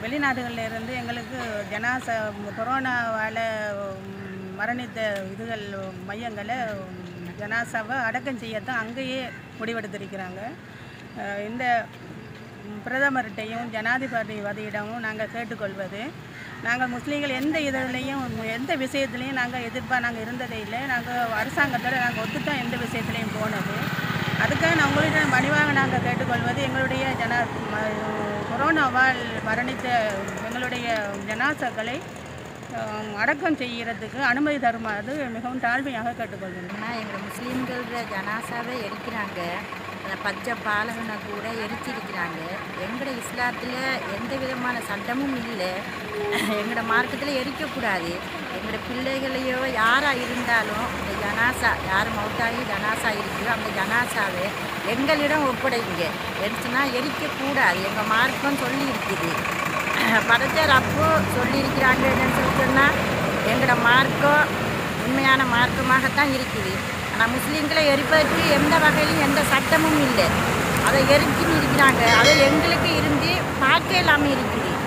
வெளிநாடுகளில் இருந்து எங்களுக்கு ஜனாசா கொரோனாவால் மரணித்த இதுகள் மையங்களை ஜனாசாவை அடக்கம் செய்யத்தான் அங்கேயே முடிவெடுத்திருக்கிறாங்க அஹ் இந்த பிரதமர்கிட்டையும் ஜனாதிபதியிடமும் நாங்கள் கேட்டுக்கொள்வது நாங்கள் முஸ்லீம்கள் எந்த இதுலேயும் எந்த விஷயத்துலையும் நாங்கள் எதிர்ப்பாக நாங்கள் இருந்ததே இல்லை நாங்கள் அரசாங்கத்தோட நாங்கள் ஒத்துத்தான் எந்த விஷயத்துலையும் போனது அதுக்காக நான் உங்களிடம் பணிவாக நாங்கள் கேட்டுக்கொள்வது எங்களுடைய ஜனா ம- கொரோனாவால் மரணித்த எங்களுடைய ஜனாசாக்களை அஹ், அடக்கம் செய்கிறதுக்கு அனுமதி தருமாறு மிகவும் தாழ்மையாக கேட்டுக்கொள்கிறேன் ஆனால் எங்கள் முஸ்லீம்கள ஜனாசாவை எரிக்கிறாங்க அந்த பச்சை பாலகனை கூட எரிச்சிருக்கிறாங்க எங்களோட இஸ்லாத்தில் எந்த விதமான சட்டமும் இல்லை எங்களோட மார்க்கத்தில் எரிக்கக்கூடாது எங்களோட பிள்ளைகளையோ யாராக இருந்தாலும் இந்த ஜனாசா யார் மௌத்தாகி ஜனாசா இருக்குதோ அந்த ஜனாசாவை எங்களிடம் ஒப்படைங்க எரிச்சுனா எரிக்கக்கூடாது எங்கள் மார்க்கம் சொல்லி இருக்குது படைச்சர் அப்போ சொல்லியிருக்கிறாங்க என்னன்னு சொல்லி சொன்னால் எங்களோட மார்க்கம் உண்மையான மார்க்கமாகத்தான் இருக்குது ஆனால் முஸ்லீம்களை எரிப்பதற்கு எந்த வகையிலும் எந்த சட்டமும் இல்லை அதை எரிச்சுன்னு இருக்கிறாங்க அதை எங்களுக்கு இருந்து பார்க்க இல்லாமல் இருக்குது